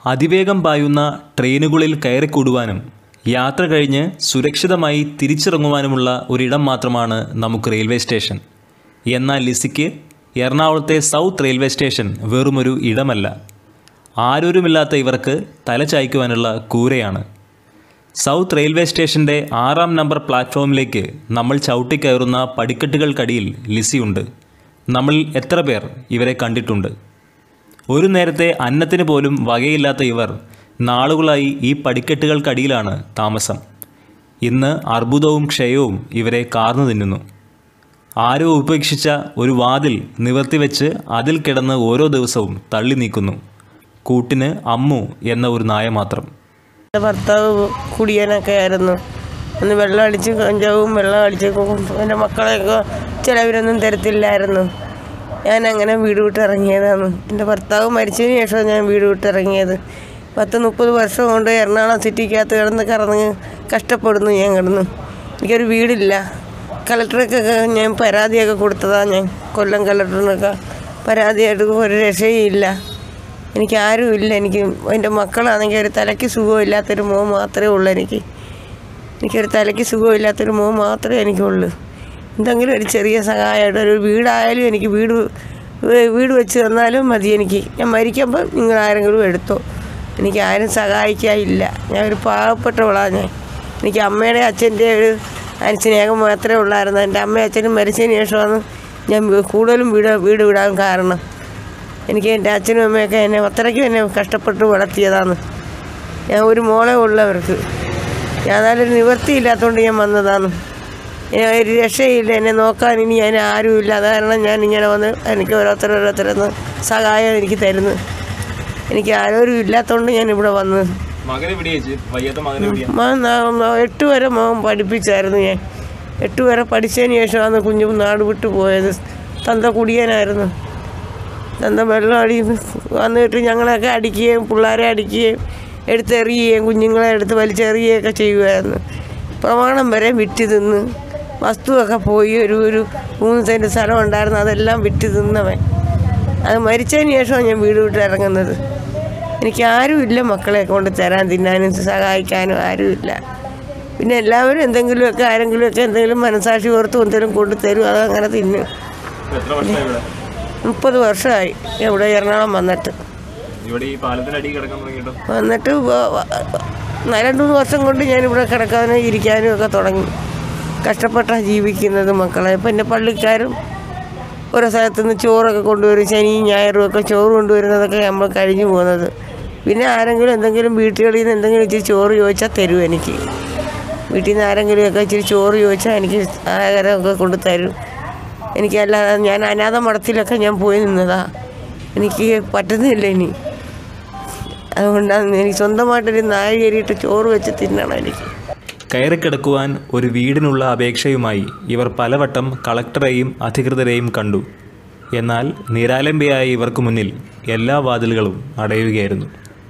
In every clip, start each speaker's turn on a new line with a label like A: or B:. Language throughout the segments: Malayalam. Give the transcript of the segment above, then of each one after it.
A: അതിവേഗം പായുന്ന ട്രെയിനുകളിൽ കയറിക്കൂടുവാനും യാത്ര കഴിഞ്ഞ് സുരക്ഷിതമായി തിരിച്ചിറങ്ങുവാനുമുള്ള ഒരിടം മാത്രമാണ് നമുക്ക് റെയിൽവേ സ്റ്റേഷൻ എന്നാൽ ലിസിക്ക് എറണാകുളത്തെ സൗത്ത് റെയിൽവേ സ്റ്റേഷൻ വെറുമൊരു ഇടമല്ല ആരോരുമില്ലാത്ത ഇവർക്ക് തല ചായ്ക്കുവാനുള്ള കൂരയാണ് സൗത്ത് റെയിൽവേ സ്റ്റേഷൻ്റെ ആറാം നമ്പർ പ്ലാറ്റ്ഫോമിലേക്ക് നമ്മൾ ചവിട്ടിക്കയറുന്ന പടിക്കെട്ടുകൾക്കടിയിൽ ലിസിയുണ്ട് നമ്മളിൽ എത്ര പേർ ഇവരെ കണ്ടിട്ടുണ്ട് ഒരു നേരത്തെ അന്നത്തിന് പോലും വകയില്ലാത്ത ഇവർ നാളുകളായി ഈ പടിക്കെട്ടുകൾക്കടിയിലാണ് താമസം ഇന്ന് അർബുദവും ക്ഷയവും ഇവരെ കാർന്നു തിന്നുന്നു ആരോ ഉപേക്ഷിച്ച ഒരു വാതിൽ നിവർത്തിവെച്ച് അതിൽ കിടന്ന് ഓരോ ദിവസവും തള്ളി നീക്കുന്നു കൂട്ടിന് അമ്മു എന്ന ഒരു നായ മാത്രം
B: എൻ്റെ ഭർത്താവ് കുടിയനൊക്കെ ആയിരുന്നു അന്ന് വെള്ളം അടിച്ച് കഞ്ചാവും വെള്ളം അടിച്ച് എൻ്റെ മക്കളെയൊക്കെ ചിലവരൊന്നും തരത്തില്ലായിരുന്നു ഞാൻ അങ്ങനെ വീട് വിട്ട് ഇറങ്ങിയതാണ് എൻ്റെ ഭർത്താവ് മരിച്ചതിന് ശേഷം ഞാൻ വീട് വിട്ട് ഇറങ്ങിയത് പത്ത് മുപ്പത് വർഷം കൊണ്ട് എറണാകുളം സിറ്റിക്കകത്ത് കിടന്ന് കറന്ന് കഷ്ടപ്പെടുന്നു ഞാൻ കിടന്നു എനിക്കൊരു വീടില്ല കളക്ടർക്കൊക്കെ ഞാൻ പരാതിയൊക്കെ കൊടുത്തതാണ് ഞാൻ കൊല്ലം കളക്ടറിനൊക്കെ പരാതിയായിട്ട് ഒരു രക്ഷയും എനിക്ക് ആരുമില്ല എനിക്ക് എൻ്റെ മക്കളാണെങ്കിൽ ഒരു തലയ്ക്ക് സുഖമില്ലാത്തൊരു മോൻ മാത്രമേ ഉള്ളൂ എനിക്ക് എനിക്കൊരു തലയ്ക്ക് സുഖമില്ലാത്തൊരു മോൻ മാത്രമേ എനിക്കുള്ളൂ എന്തെങ്കിലും ഒരു ചെറിയ സഹായമായിട്ട് ഒരു വീടായാലും എനിക്ക് വീട് വേ- വീട് വെച്ച് തന്നാലും മതി എനിക്ക് ഞാൻ മരിക്കുമ്പോൾ നിങ്ങൾ ആരെങ്കിലും എടുത്തോ എനിക്ക് ആരും സഹായിക്കാനില്ല ഞാൻ ഒരു പാവപ്പെട്ടവളാണ് ഞാൻ എനിക്ക് അമ്മയുടെ അച്ഛൻ്റെ ഒരു സ്നേഹം മാത്രമേ ഉള്ളായിരുന്നു എൻ്റെ അമ്മയും അച്ഛനും മരിച്ചതിന് ശേഷമാണ് ഞാൻ കൂടുതലും വീട് വീട് വിടാൻ കാരണം എനിക്ക് എൻ്റെ അച്ഛനും അമ്മയൊക്കെ എന്നെ അത്രയ്ക്കും എന്നെ കഷ്ടപ്പെട്ട് വളർത്തിയതാണ് ഞാൻ ഒരു മോളെ ഉള്ളവർക്ക് ഞാൻ നല്ലൊരു നിവൃത്തിയില്ലാത്തതുകൊണ്ട് ഞാൻ വന്നതാണ് ഞാൻ ഒരു രക്ഷയില്ല എന്നെ നോക്കാൻ ഇനി ഞാൻ ആരുമില്ല അത് കാരണം ഞാൻ ഇങ്ങനെ വന്ന് എനിക്ക് ഓരോരുത്തർ ഓരോരുത്തരൊന്ന് സഹായം എനിക്ക് തരുന്നു എനിക്ക് ആരോരും ഇല്ലാത്തതുകൊണ്ട് ഞാൻ ഇവിടെ വന്നത്
A: മകനെ പിടിയേച്ച് വയ്യാത്ത മകനെ
B: മോൻ നാ- നാ- എട്ട് വരെ മോൻ പഠിപ്പിച്ചായിരുന്നു ഞാൻ എട്ട് വരെ പഠിച്ചതിന് ശേഷമാണ് കുഞ്ഞു നാട് വിട്ടു പോയത് തന്ത കുടിയനായിരുന്നു തന്ത വെള്ളം അടി വന്നിട്ട് ഞങ്ങളെയൊക്കെ അടിക്കുകയും പിള്ളേരെ അടിക്കുകയും എടുത്തെറിയുകയും കുഞ്ഞുങ്ങളെ എടുത്ത് വലിച്ചെറിയുകയൊക്കെ ചെയ്യുമായിരുന്നു പ്രമാണം വരെ വിറ്റ് തിന്ന് വസ്തുവൊക്കെ പോയി ഒരു ഒരു മൂന്ന് സെൻറ്റ് സ്ഥലം ഉണ്ടായിരുന്നു അതെല്ലാം വിറ്റ് തിന്നവൻ അത് മരിച്ചതിന് ശേഷമാണ് ഞാൻ വീട് വിട്ട് ഇറങ്ങുന്നത് എനിക്ക് ആരുമില്ല മക്കളെ കൊണ്ട് തരാൻ തിന്നാനും സഹായിക്കാനും ആരുമില്ല പിന്നെ എല്ലാവരും എന്തെങ്കിലുമൊക്കെ ആരെങ്കിലുമൊക്കെ എന്തെങ്കിലും മനസാക്ഷി ഓർത്ത് എന്തെങ്കിലും കൊണ്ട് തരും അത് അങ്ങനെ തിന്നും
A: എത്ര വർഷമായി ഇവിടെ
B: മുപ്പത് വർഷമായി ഇവിടെ എറണാകുളം വന്നിട്ട്
A: ഇവിടെ ഈ പാലത്തിനടി കിടക്കാൻ തുടങ്ങിയിട്ടോ
B: വന്നിട്ട് വ- വ- ന- രണ്ട് മൂന്ന് വർഷം കൊണ്ട് ഞാനിവിടെ കിടക്കാനും ഇരിക്കാനും ഒക്കെ തുടങ്ങി കഷ്ടപ്പെട്ടാണ് ജീവിക്കുന്നത് മക്കളെ ഇപ്പം എൻ്റെ പള്ളിക്കാരും ഓരോ സ്ഥലത്തു നിന്ന് ചോറൊക്കെ കൊണ്ടുവരും ശനിയും ഞായറും ഒക്കെ ചോറ് കൊണ്ടുവരുന്നതൊക്കെ നമ്മൾ കഴിഞ്ഞു പോകുന്നത് പിന്നെ ആരെങ്കിലും എന്തെങ്കിലും വീട്ടുകളിൽ നിന്ന് എന്തെങ്കിലും ഇച്ചിരി ചോറ് ചോദിച്ചാൽ തരും എനിക്ക് വീട്ടിൽ നിന്ന് ആരെങ്കിലും ഒക്കെ ഇച്ചിരി ചോറ് ചോദിച്ചാൽ എനിക്ക് ആഹാരമൊക്കെ കൊണ്ട് തരും എനിക്കല്ലാതെ ഞാൻ അനാഥ മഠത്തിലൊക്കെ ഞാൻ പോയി നിന്നതാ എനിക്ക് പറ്റുന്നില്ല ഇനി അതുകൊണ്ടാണ് എനിക്ക് സ്വന്തമായിട്ടൊരു നായ കയറിയിട്ട് ചോറ് വെച്ച് തിന്നണം എനിക്ക്
A: കയറിക്കിടക്കുവാൻ ഒരു വീടിനുള്ള അപേക്ഷയുമായി ഇവർ പലവട്ടം കളക്ടറെയും അധികൃതരെയും കണ്ടു എന്നാൽ നിരാലംബയായ ഇവർക്ക് മുന്നിൽ എല്ലാ വാതിലുകളും അടയുകയായിരുന്നു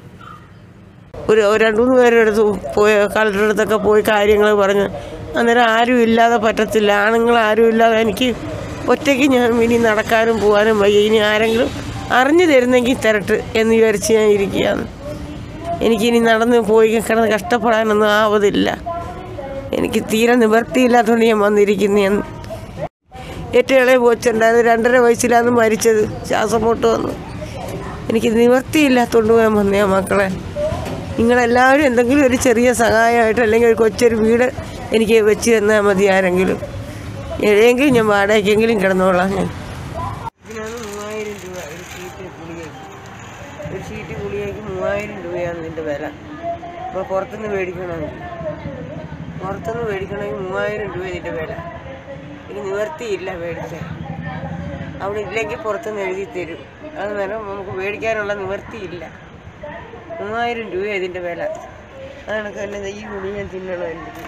B: ഒരു ഒരു രണ്ട് മൂന്ന് പേരുടെ അടുത്ത് പോയി കളക്ടറുടെ അടുത്തൊക്കെ പോയി കാര്യങ്ങൾ പറഞ്ഞു അന്നേരം ആരും ഇല്ലാതെ പറ്റത്തില്ല ആണുങ്ങൾ ആരും ഇല്ലാതെ എനിക്ക് ഒറ്റയ്ക്ക് ഞാൻ ഇനി നടക്കാനും പോകാനും വയ്യ ഇനി ആരെങ്കിലും അറിഞ്ഞു തരുന്നെങ്കിൽ തരട്ട് എന്ന് വിചാരിച്ച് ഞാൻ ഇരിക്കുകയാണ് എനിക്കിനി നടന്ന് പോയി കിടന്ന് കഷ്ടപ്പെടാനൊന്നും ആവതില്ല എനിക്ക് തീരെ നിവൃത്തിയില്ലാത്തതുകൊണ്ട് ഞാൻ വന്നിരിക്കുന്നു ഞാൻ ഏറ്റവും ഇളയ കൊച്ചുണ്ടായിരുന്നു രണ്ടര വയസ്സിലാണ് മരിച്ചത് ശ്വാസം മുട്ട് വന്നു എനിക്ക് നിവൃത്തിയില്ലാത്തതുകൊണ്ട് ഞാൻ വന്നേ മക്കളെ നിങ്ങളെല്ലാവരും എന്തെങ്കിലും ഒരു ചെറിയ സഹായമായിട്ട് അല്ലെങ്കിൽ ഒരു കൊച്ചൊരു വീട് എനിക്ക് വെച്ച് തന്നാൽ മതി ആരെങ്കിലും എവിടെയെങ്കിലും ഞാൻ വാടകയ്ക്കെങ്കിലും കിടന്നോളാം ഞാൻ ഇതിനാണ് മൂവായിരം രൂപ ഒരു ഷീറ്റ് ഗുളികയ്ക്ക് ഒരു ഷീറ്റ് ഗുളികയ്ക്ക് മൂവായിരം രൂപയാണ് ഇതിൻ്റെ വില അപ്പോൾ പുറത്തുനിന്ന് മേടിക്കണമെങ്കിൽ പുറത്തുനിന്ന് മേടിക്കണമെങ്കിൽ മൂവായിരം രൂപ ഇതിൻ്റെ വില എനിക്ക് നിവർത്തിയില്ല മേടിക്കാൻ അവിടെ ഇല്ലെങ്കിൽ പുറത്തുനിന്ന് എഴുതി തരും അത് നേരം നമുക്ക് മേടിക്കാനുള്ള നിവർത്തിയില്ല മൂവായിരം രൂപ ഇതിൻ്റെ വില അതാണ് തന്നെ ഈ ഗുളിക ഞാൻ തിന്നണം എനിക്ക്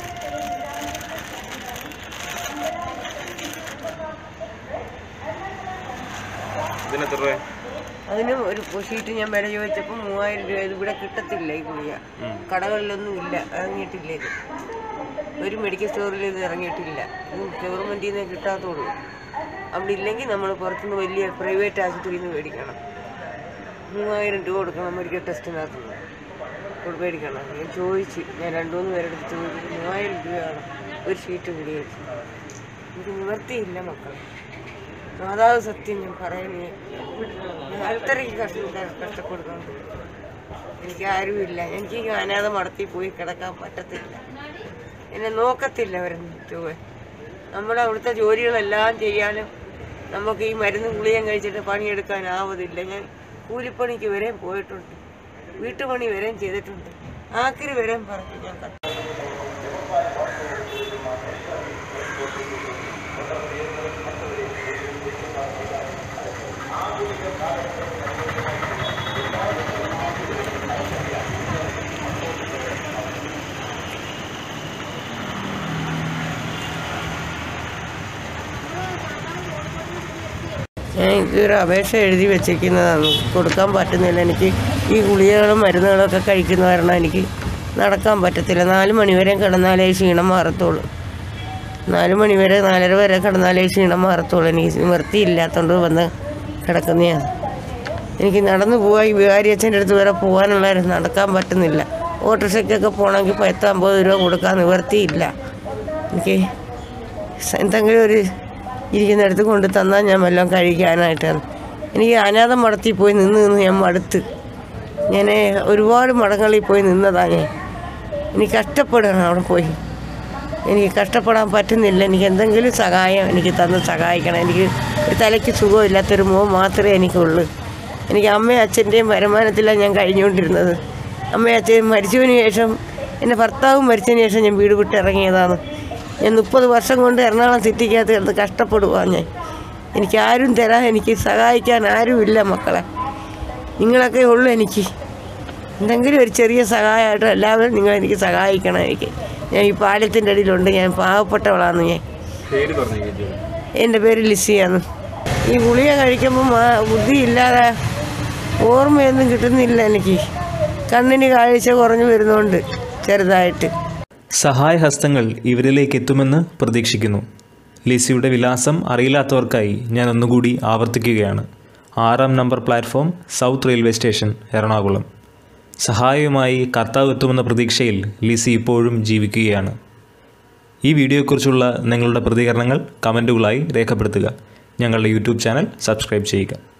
A: ഇതിനെത്ര രൂപ
B: അതിന് ഒരു ഷീറ്റ് ഞാൻ വില ചോദിച്ചപ്പോൾ മൂവായിരം രൂപ ഇത് ഇവിടെ കിട്ടത്തില്ല ഈ ഗുളിക കടകളിലൊന്നും ഇല്ല ഇറങ്ങിയിട്ടില്ല ഇത് ഒരു മെഡിക്കൽ സ്റ്റോറിൽ ഇത് ഇറങ്ങിയിട്ടില്ല ഇത് ഗവൺമെൻറ്റിൽ നിന്ന് കിട്ടാത്തുള്ളൂ അവിടെ ഇല്ലെങ്കിൽ നമ്മൾ പുറത്തുനിന്ന് വലിയ പ്രൈവറ്റ് ആശുപത്രിയിൽ നിന്ന് മേടിക്കണം മൂവായിരം രൂപ കൊടുക്കണം മെഡിക്കൽ ടെസ്റ്റിനകത്ത് കൊടു- മേടിക്കണം ഞാൻ ചോദിച്ചു ഞാൻ രണ്ടു മൂന്ന് പേരെടുത്ത് ചോദിച്ചു മൂവായിരം രൂപയാണ് ഒരു ഷീറ്റ് പിടിയേച്ചു എനിക്ക് നിവർത്തിയില്ല മക്കൾ മാതാവ് സത്യം ഞാൻ പറയുന്നേ ഞാൻ അത്രയ്ക്ക് കഷ്ട കഷ്ടപ്പെടുന്നുണ്ട് എനിക്ക് ആരുമില്ല എനിക്ക് ഈ അനാഥ മടത്തി പോയി കിടക്കാൻ പറ്റത്തില്ല എന്നെ നോക്കത്തില്ല അവരൊന്നും ചൊവ്വേ നമ്മൾ അവിടുത്തെ ജോലികളെല്ലാം ചെയ്യാനും നമുക്ക് ഈ മരുന്ന് ഗുളിയും കഴിച്ചിട്ട് പണിയെടുക്കാനാവതില്ല ഞാൻ കൂലിപ്പണിക്ക് വരെയും പോയിട്ടുണ്ട് വീട്ടുപണി വരെയും ചെയ്തിട്ടുണ്ട് ആക്രി വരെയും പറഞ്ഞു ഞാൻ കണ്ടു. ഞാൻ ഇതൊരു അപേക്ഷ എഴുതി വെച്ചിരിക്കുന്നതാണ് കൊടുക്കാൻ പറ്റുന്നില്ല എനിക്ക് ഈ ഗുളികകളും മരുന്നുകളും ഒക്കെ കഴിക്കുന്ന കാരണം എനിക്ക് നടക്കാൻ പറ്റത്തില്ല നാല് മണിവരെ കിടന്നാലേ ഈ ക്ഷീണം മാറത്തുള്ളൂ നാല് മണിവരെ നാലര വരെ കിടന്നാലേ ഈ ക്ഷീണം മാറത്തുള്ളൂ എനിക്ക് നിവൃത്തിയില്ലാത്തതുകൊണ്ട് വന്ന് കിടക്കുന്നതാണ് എനിക്ക് നടന്നു പോകാൻ ഈ വികാരി അച്ഛൻ്റെ അടുത്ത് വരെ പോകാനുള്ള നടക്കാൻ പറ്റുന്നില്ല ഓട്ടോറിക്ഷയ്ക്കൊക്കെ പോകണമെങ്കിൽ പത്ത് അമ്പത് രൂപ കൊടുക്കാൻ നിവർത്തിയില്ല എനിക്ക് സ- എന്തെങ്കിലും ഒരു ഇരിക്കുന്നിടത്ത് കൊണ്ട് തന്നാൽ ഞാൻ വല്ലതും കഴിക്കാനായിട്ടാണ് എനിക്ക് അനാഥ മടത്തിൽ പോയി നിന്ന് നിന്ന് ഞാൻ മടുത്ത് ഞാൻ ഒരുപാട് മടങ്ങളിൽ പോയി നിന്നതാണ് ഞാൻ എനിക്ക് കഷ്ടപ്പെടുകയാണ് അവിടെ പോയി എനിക്ക് കഷ്ടപ്പെടാൻ പറ്റുന്നില്ല എനിക്ക് എന്തെങ്കിലും സഹായം എനിക്ക് തന്ന് സഹായിക്കണം എനിക്ക് ഒരു തലയ്ക്ക് സുഖമില്ലാത്തൊരു മുഖം മാത്രമേ എനിക്കുള്ളൂ എനിക്ക് അമ്മയും അച്ഛൻ്റെയും വരുമാനത്തിലാണ് ഞാൻ കഴിഞ്ഞുകൊണ്ടിരുന്നത് അമ്മയും അച്ഛനും മരിച്ചതിന് ശേഷം എൻ്റെ ഭർത്താവും മരിച്ചതിന് ശേഷം ഞാൻ വീട് വിട്ട് ഇറങ്ങിയതാണ് ഞാൻ മുപ്പത് വർഷം കൊണ്ട് എറണാകുളം സിറ്റിക്കകത്ത് കിടന്ന് കഷ്ടപ്പെടുവാണ് ഞാൻ എനിക്ക് ആരും തരാൻ എനിക്ക് സഹായിക്കാൻ ആരുമില്ല മക്കളെ നിങ്ങളൊക്കെ ഉള്ളൂ എനിക്ക് എന്തെങ്കിലും ഒരു ചെറിയ സഹായമായിട്ട് എല്ലാവരും നിങ്ങൾ എനിക്ക് സഹായിക്കണം എനിക്ക് ഞാൻ ഈ പാലത്തിൻ്റെ അടിയിലുണ്ട് ഞാൻ പാവപ്പെട്ടവളാണ് ഞാൻ
A: പേര് പറഞ്ഞു
B: എൻ്റെ പേര് ലിസിയാണ് ഈ ഗുളിക കഴിക്കുമ്പോൾ ബുദ്ധിയില്ലാതെ ഓർമ്മയൊന്നും കിട്ടുന്നില്ല എനിക്ക് കണ്ണിന് കാഴ്ച കുറഞ്ഞു വരുന്നുണ്ട് ചെറുതായിട്ട്
A: സഹായഹസ്തങ്ങൾ ഇവരിലേക്ക് എത്തുമെന്ന് പ്രതീക്ഷിക്കുന്നു ലിസിയുടെ വിലാസം അറിയില്ലാത്തവർക്കായി ഞാൻ ഒന്നുകൂടി ആവർത്തിക്കുകയാണ് ആറാം number platform south railway station Ernakulam സഹായവുമായി കർത്താവ് എത്തുമെന്ന പ്രതീക്ഷയിൽ ലിസി ഇപ്പോഴും ജീവിക്കുകയാണ് ഈ വീഡിയോയെക്കുറിച്ചുള്ള നിങ്ങളുടെ പ്രതികരണങ്ങൾ കമൻറ്റുകളായി രേഖപ്പെടുത്തുക ഞങ്ങളുടെ യൂട്യൂബ് ചാനൽ സബ്സ്ക്രൈബ് ചെയ്യുക